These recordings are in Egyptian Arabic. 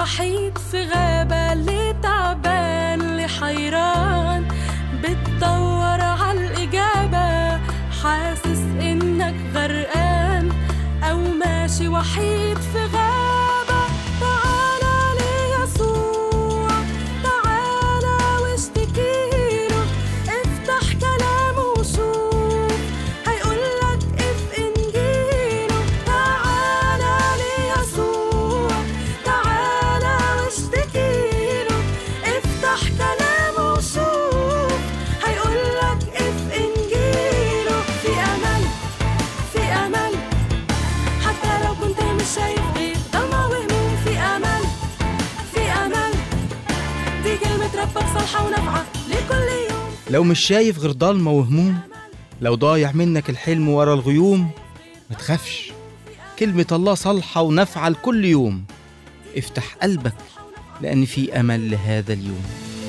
وحيد في غابة اللي تعبان اللي حيران بتدور عالإجابة حاسس إنك غرقان أو ماشي وحيد في غابة تعالى ليسوع تعالى واشتكيله افتح كلامه وشوف هيقولك اف انجيله تعالى ليسوع تعالى واشتكيله افتح كلامه وشوف هيقولك اف انجيله في امل في امل حتى لو كنت مش شايف غير ضلمة وهموم في امل في امل دي كلمة ربك صالحة ونافعة لكل يوم لو مش شايف غير ضلمة وهموم لو ضايع منك الحلم ورا الغيوم ما تخافش كلمة الله صالحة ونافعة لكل يوم افتح قلبك لأن في أمل لهذا اليوم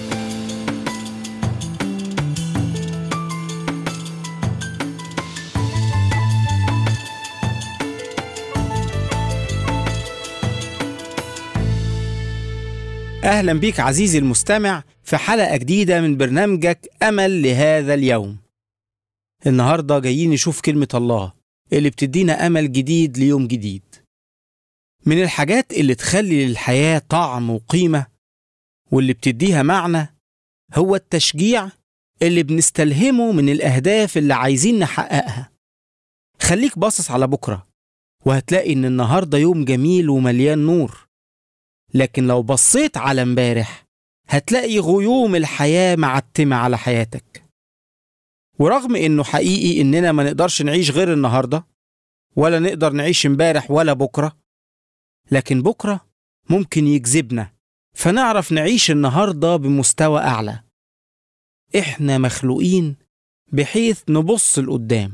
أهلا بيك عزيزي المستمع في حلقة جديدة من برنامجك أمل لهذا اليوم النهاردة جايين نشوف كلمة الله اللي بتدينا أمل جديد ليوم جديد من الحاجات اللي تخلي للحياة طعم وقيمة واللي بتديها معنى هو التشجيع اللي بنستلهمه من الأهداف اللي عايزين نحققها خليك باصص على بكرة وهتلاقي إن النهاردة يوم جميل ومليان نور لكن لو بصيت على امبارح هتلاقي غيوم الحياة معتمة على حياتك ورغم انه حقيقي اننا ما نقدرش نعيش غير النهاردة ولا نقدر نعيش امبارح ولا بكرة لكن بكرة ممكن يجذبنا فنعرف نعيش النهاردة بمستوى أعلى إحنا مخلوقين بحيث نبص لقدام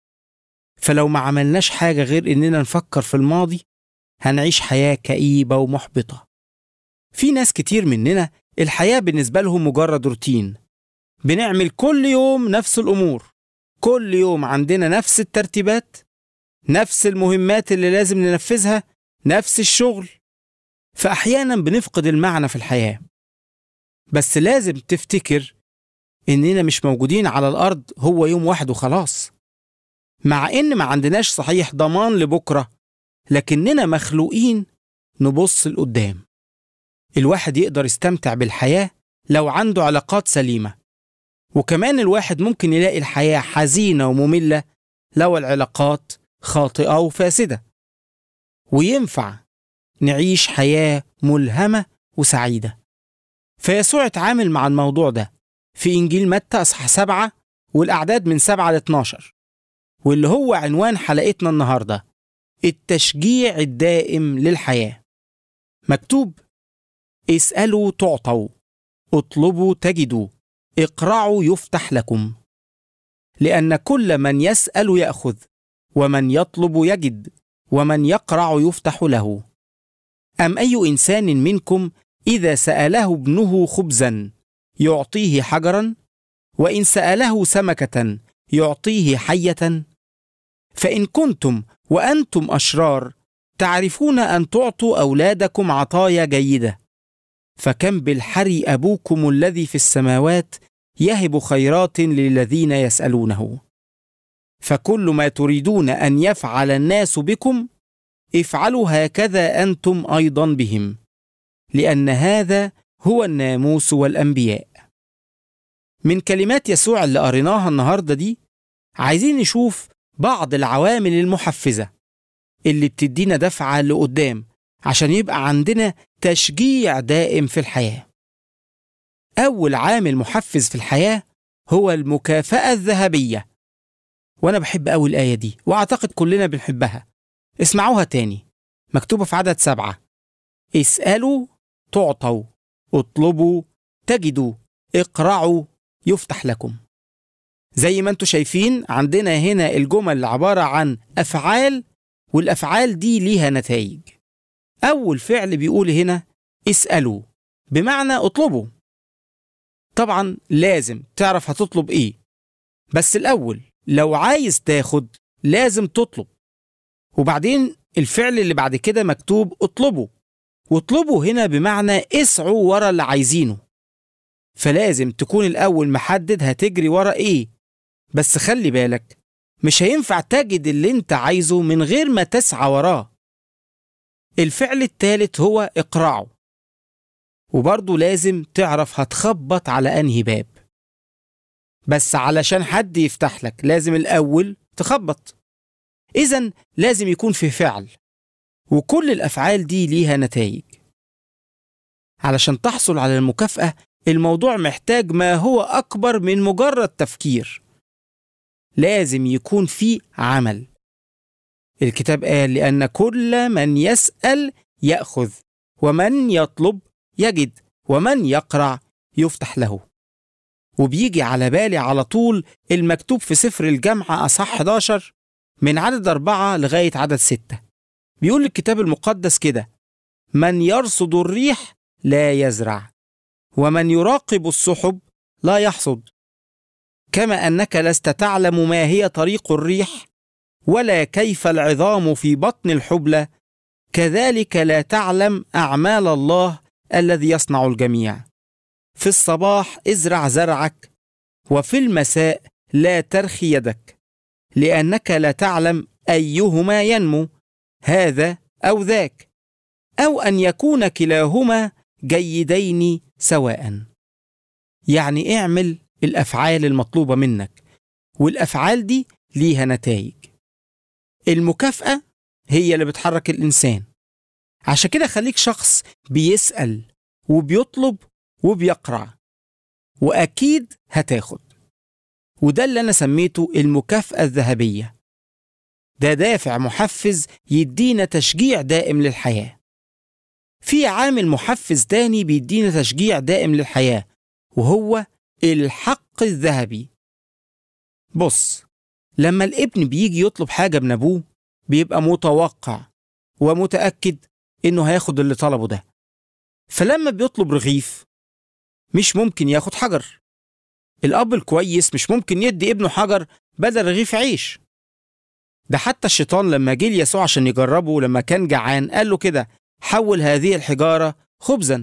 فلو ما عملناش حاجة غير إننا نفكر في الماضي هنعيش حياة كئيبة ومحبطة. في ناس كتير مننا الحياة بالنسبة لهم مجرد روتين. بنعمل كل يوم نفس الأمور. كل يوم عندنا نفس الترتيبات، نفس المهمات اللي لازم ننفذها، نفس الشغل. فأحيانا بنفقد المعنى في الحياة. بس لازم تفتكر إننا مش موجودين على الأرض هو يوم واحد وخلاص. مع إن ما عندناش صحيح ضمان لبكرة لكننا مخلوقين نبص لقدام الواحد يقدر يستمتع بالحياة لو عنده علاقات سليمة وكمان الواحد ممكن يلاقي الحياة حزينة ومملة لو العلاقات خاطئة وفاسدة وينفع نعيش حياة ملهمة وسعيدة فيسوع اتعامل مع الموضوع ده في إنجيل متى أصحاح سبعة والأعداد من سبعة ل 12 واللي هو عنوان حلقتنا النهارده التشجيع الدائم للحياة مكتوب اسألوا تعطوا اطلبوا تجدوا اقرعوا يفتح لكم لأن كل من يسأل يأخذ ومن يطلب يجد ومن يقرع يفتح له أم أي إنسان منكم إذا سأله ابنه خبزا يعطيه حجرا وإن سأله سمكة يعطيه حية فإن كنتم وأنتم أشرار تعرفون أن تعطوا أولادكم عطايا جيدة فكم بالحري أبوكم الذي في السماوات يهب خيرات للذين يسألونه فكل ما تريدون أن يفعل الناس بكم افعلوا هكذا أنتم أيضا بهم لأن هذا هو الناموس والأنبياء من كلمات يسوع اللي قريناها النهارده دي عايزين نشوف بعض العوامل المحفزة اللي بتدينا دفعة لقدام عشان يبقى عندنا تشجيع دائم في الحياة. أول عامل محفز في الحياة هو المكافأة الذهبية. وأنا بحب أوي الآية دي وأعتقد كلنا بنحبها. اسمعوها تاني مكتوبة في عدد سبعة اسألوا تعطوا اطلبوا تجدوا اقرعوا يفتح لكم زي ما انتم شايفين عندنا هنا الجمل عبارة عن أفعال والأفعال دي ليها نتائج أول فعل بيقول هنا اسألوا بمعنى اطلبوا طبعا لازم تعرف هتطلب ايه بس الأول لو عايز تاخد لازم تطلب وبعدين الفعل اللي بعد كده مكتوب اطلبوا واطلبوا هنا بمعنى اسعوا ورا اللي عايزينه فلازم تكون الأول محدد هتجري ورا إيه بس خلي بالك مش هينفع تجد اللي انت عايزه من غير ما تسعى وراه الفعل الثالث هو اقرعه وبرضه لازم تعرف هتخبط على انهي باب بس علشان حد يفتح لك لازم الأول تخبط إذا لازم يكون في فعل وكل الأفعال دي ليها نتائج علشان تحصل على المكافأة الموضوع محتاج ما هو أكبر من مجرد تفكير لازم يكون في عمل الكتاب قال لأن كل من يسأل يأخذ ومن يطلب يجد ومن يقرع يفتح له وبيجي على بالي على طول المكتوب في سفر الجامعة أصح 11 من عدد أربعة لغاية عدد ستة بيقول الكتاب المقدس كده من يرصد الريح لا يزرع ومن يراقب السحب لا يحصد كما أنك لست تعلم ما هي طريق الريح ولا كيف العظام في بطن الحبلى كذلك لا تعلم أعمال الله الذي يصنع الجميع في الصباح ازرع زرعك وفي المساء لا ترخي يدك لأنك لا تعلم أيهما ينمو هذا أو ذاك أو أن يكون كلاهما جيدين سواء يعني اعمل الأفعال المطلوبة منك والأفعال دي ليها نتائج المكافأة هي اللي بتحرك الإنسان عشان كده خليك شخص بيسأل وبيطلب وبيقرع وأكيد هتاخد وده اللي أنا سميته المكافأة الذهبية ده دافع محفز يدينا تشجيع دائم للحياة في عامل محفز تاني بيدينا تشجيع دائم للحياة وهو الحق الذهبي بص لما الابن بيجي يطلب حاجة من أبوه بيبقى متوقع ومتأكد إنه هياخد اللي طلبه ده فلما بيطلب رغيف مش ممكن ياخد حجر الأب الكويس مش ممكن يدي ابنه حجر بدل رغيف عيش ده حتى الشيطان لما جه ليسوع عشان يجربه لما كان جعان قال له كده حول هذه الحجارة خبزا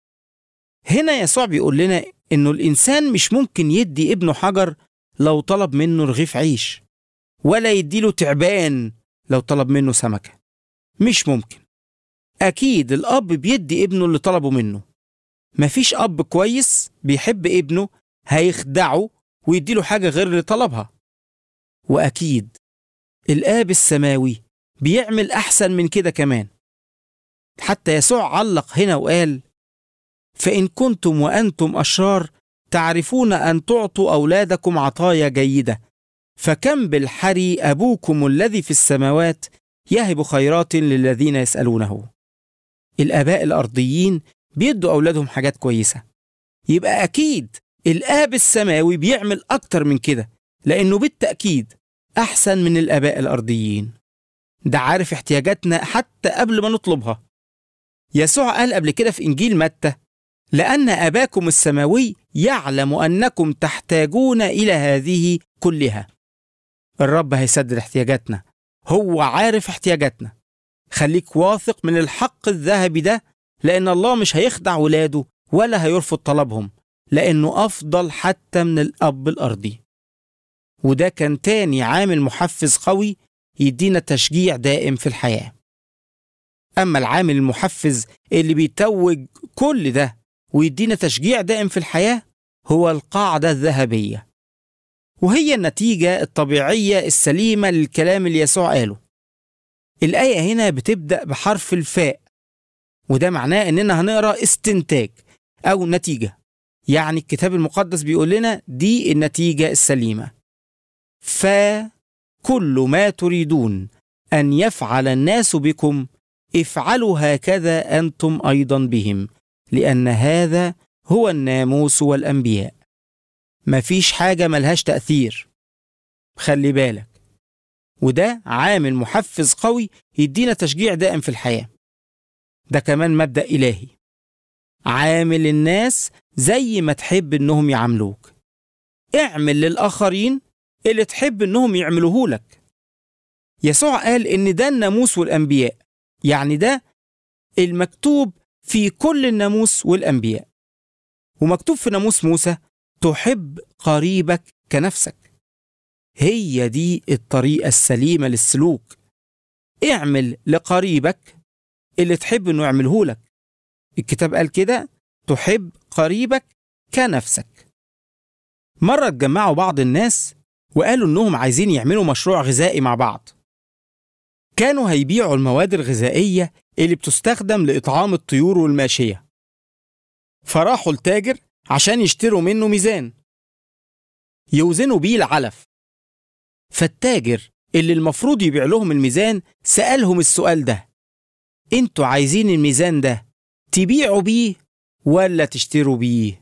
هنا يسوع بيقول لنا إنه الإنسان مش ممكن يدي ابنه حجر لو طلب منه رغيف عيش ولا يديله تعبان لو طلب منه سمكة مش ممكن أكيد الأب بيدي ابنه اللي طلبه منه مفيش أب كويس بيحب ابنه هيخدعه ويديله حاجة غير اللي طلبها وأكيد الآب السماوي بيعمل أحسن من كده كمان حتى يسوع علق هنا وقال فإن كنتم وأنتم أشرار تعرفون أن تعطوا أولادكم عطايا جيدة فكم بالحري أبوكم الذي في السماوات يهب خيرات للذين يسألونه الآباء الأرضيين بيدوا أولادهم حاجات كويسة يبقى أكيد الآب السماوي بيعمل أكتر من كده لأنه بالتأكيد أحسن من الآباء الأرضيين ده عارف احتياجاتنا حتى قبل ما نطلبها يسوع قال قبل كده في إنجيل متى لأن أباكم السماوي يعلم أنكم تحتاجون إلى هذه كلها الرب هيسدد احتياجاتنا هو عارف احتياجاتنا خليك واثق من الحق الذهبي ده لأن الله مش هيخدع ولاده ولا هيرفض طلبهم لأنه أفضل حتى من الأب الأرضي وده كان تاني عامل محفز قوي يدينا تشجيع دائم في الحياة أما العامل المحفز اللي بيتوج كل ده ويدينا تشجيع دائم في الحياة هو القاعدة الذهبية وهي النتيجة الطبيعية السليمة للكلام اللي يسوع قاله الآية هنا بتبدأ بحرف الفاء وده معناه إننا هنقرأ استنتاج أو نتيجة يعني الكتاب المقدس بيقول لنا دي النتيجة السليمة فكل ما تريدون أن يفعل الناس بكم افعلوا هكذا أنتم أيضا بهم لأن هذا هو الناموس والأنبياء مفيش حاجة ملهاش تأثير خلي بالك وده عامل محفز قوي يدينا تشجيع دائم في الحياة ده كمان مبدأ إلهي عامل الناس زي ما تحب إنهم يعاملوك اعمل للآخرين اللي تحب إنهم يعملوه لك يسوع قال إن ده الناموس والأنبياء يعني ده المكتوب في كل الناموس والأنبياء ومكتوب في ناموس موسى تحب قريبك كنفسك هي دي الطريقة السليمة للسلوك اعمل لقريبك اللي تحب انه يعمله لك الكتاب قال كده تحب قريبك كنفسك مرة اتجمعوا بعض الناس وقالوا انهم عايزين يعملوا مشروع غذائي مع بعض كانوا هيبيعوا المواد الغذائية اللي بتستخدم لإطعام الطيور والماشية فراحوا التاجر عشان يشتروا منه ميزان يوزنوا بيه العلف فالتاجر اللي المفروض يبيع لهم الميزان سألهم السؤال ده انتوا عايزين الميزان ده تبيعوا بيه ولا تشتروا بيه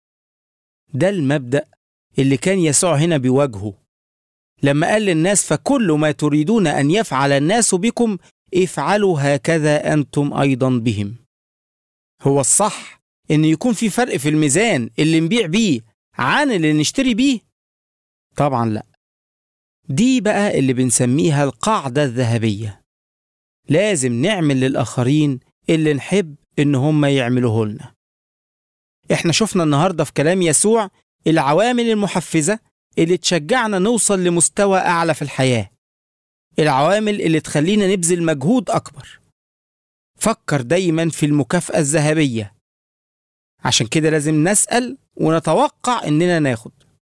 ده المبدأ اللي كان يسوع هنا بيواجهه لما قال للناس فكل ما تريدون أن يفعل الناس بكم افعلوا هكذا أنتم أيضا بهم هو الصح إن يكون في فرق في الميزان اللي نبيع بيه عن اللي نشتري بيه طبعا لا دي بقى اللي بنسميها القاعدة الذهبية لازم نعمل للآخرين اللي نحب إن هم يعملوه لنا إحنا شفنا النهاردة في كلام يسوع العوامل المحفزة اللي تشجعنا نوصل لمستوى أعلى في الحياة العوامل اللي تخلينا نبذل مجهود أكبر فكر دايما في المكافأة الذهبية عشان كده لازم نسأل ونتوقع إننا ناخد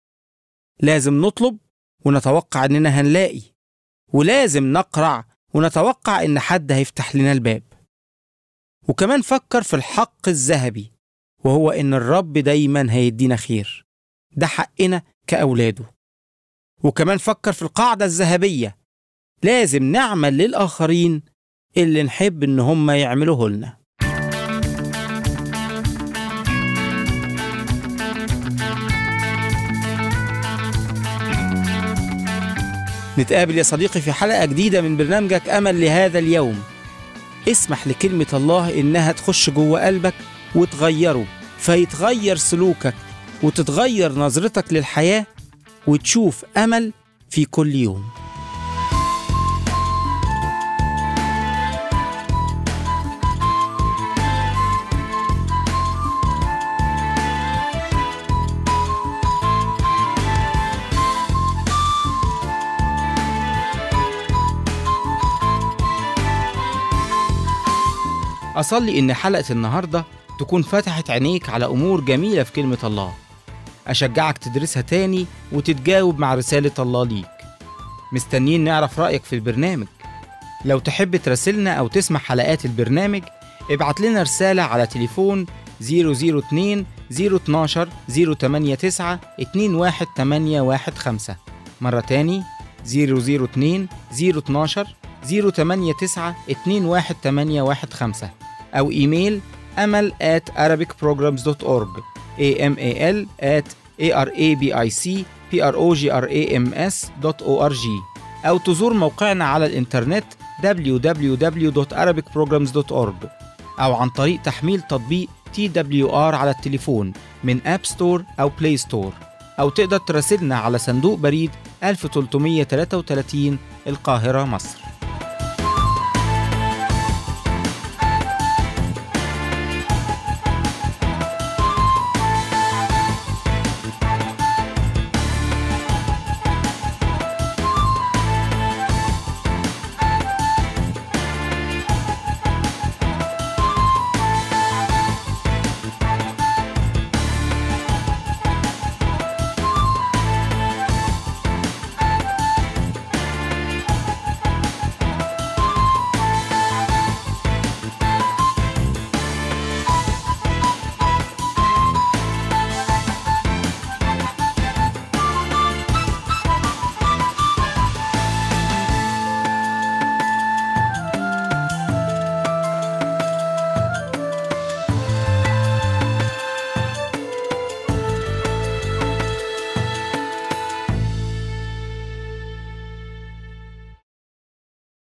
لازم نطلب ونتوقع إننا هنلاقي ولازم نقرع ونتوقع إن حد هيفتح لنا الباب وكمان فكر في الحق الذهبي وهو إن الرب دايما هيدينا خير ده حقنا كأولاده وكمان فكر في القاعدة الذهبية لازم نعمل للآخرين اللي نحب إن هم يعملوه لنا نتقابل يا صديقي في حلقة جديدة من برنامجك أمل لهذا اليوم اسمح لكلمة الله إنها تخش جوه قلبك وتغيره فيتغير سلوكك وتتغير نظرتك للحياة وتشوف أمل في كل يوم أصلي إن حلقة النهاردة تكون فتحت عينيك على أمور جميلة في كلمة الله أشجعك تدرسها تاني وتتجاوب مع رسالة الله ليك مستنيين نعرف رأيك في البرنامج لو تحب تراسلنا أو تسمع حلقات البرنامج ابعت لنا رسالة على تليفون 002 012 089 21815 مرة تاني 002 012 089 21815 أو إيميل أمل at arabicprograms.org amal at arabicprograms.org أو تزور موقعنا على الإنترنت www.arabicprograms.org أو عن طريق تحميل تطبيق TWR على التليفون من أب ستور أو بلاي ستور أو تقدر تراسلنا على صندوق بريد 1333 القاهرة مصر